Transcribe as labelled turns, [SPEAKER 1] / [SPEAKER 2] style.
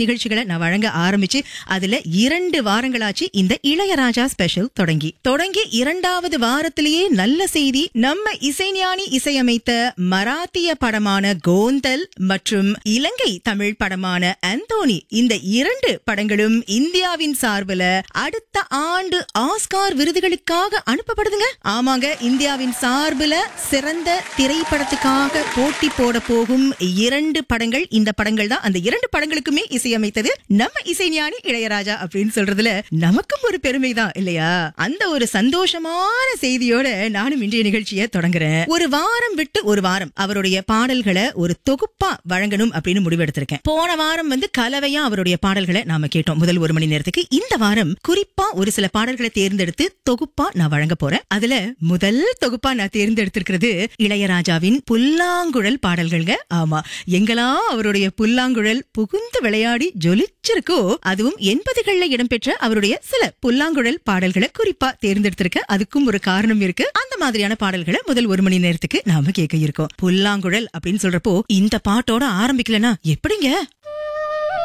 [SPEAKER 1] நிகழ்ச்சிகளை நான் வழங்க ஆரம்பிச்சு அதுல இரண்டு வாரங்களாச்சு இந்த இளையராஜா ஸ்பெஷல் தொடங்கி தொடங்கி இரண்டாவது வாரத்திலேயே நல்ல செய்தி நம்ம இசைஞானி இசையமைத்த மராத்திய படமான கோந்தல் மற்றும் இலங்கை தமிழ் படமான அந்தோனி இந்த இரண்டு படங்களும் இந்தியாவின் சார்பில் அடுத்த ஆண்டு ஆஸ்கார் விருதுகளுக்காக அனுப்பப்படுதுங்க ஆமாங்க இந்தியாவின் சார்பில் சிறந்த திரைப்படத்துக்காக போட்டி போட போகும் இரண்டு படங்கள் இந்த படங்கள் தான் அந்த இரண்டு படங்களுக்குமே இசையமைத்தது நம்ம இசைஞானி இளையராஜா அப்படின்னு சொல்றதுல நமக்கும் ஒரு பெருமை தான் இல்லையா அந்த ஒரு சந்தோஷமான செய்தியோட நானும் இன்றைய நிகழ்ச்சியை தொடங்குறேன் ஒரு வாரம் விட்டு ஒரு வாரம் அவருடைய பாடல்களை ஒரு தொகுப்பா வழங்கணும் அப்படின்னு முடிவெடுத்திருக்கேன் போன வாரம் வந்து கலவையா அவருடைய பாடல்களை நாம கேட்டோம் முதல் ஒரு மணி நேரத்துக்கு இந்த வாரம் குறிப்பா ஒரு சில பாடல்களை தேர்ந்தெடுத்து தொகுப்பா நான் வழங்க போறேன் அதுல முதல் தொகுப்பா நான் தேர்ந்தெடுத்திருக்கிறது இளையராஜாவின் புல்லாங்குழல் பாடல்கள்ங்க ஆமா எங்கெல்லாம் அவருடைய புல்லாங்குழல் புகுந்து விளையாடி ஜொலிச்சிருக்கோ அதுவும் எண்பதுகள்ல இடம்பெற்ற அவருடைய சில புல்லாங்குழல் பாடல்களை குறிப்பா தேர்ந்தெடுத்திருக்க அதுக்கும் ஒரு காரணம் இருக்கு அந்த மாதிரியான பாடல்களை முதல் ஒரு மணி நேரத்துக்கு நாம கேட்க இருக்கோம் புல்லாங்குழல் அப்படின்னு சொல்றப்போ இந்த பாட்டோட ஆரம்பிக்கலனா எப்படிங்க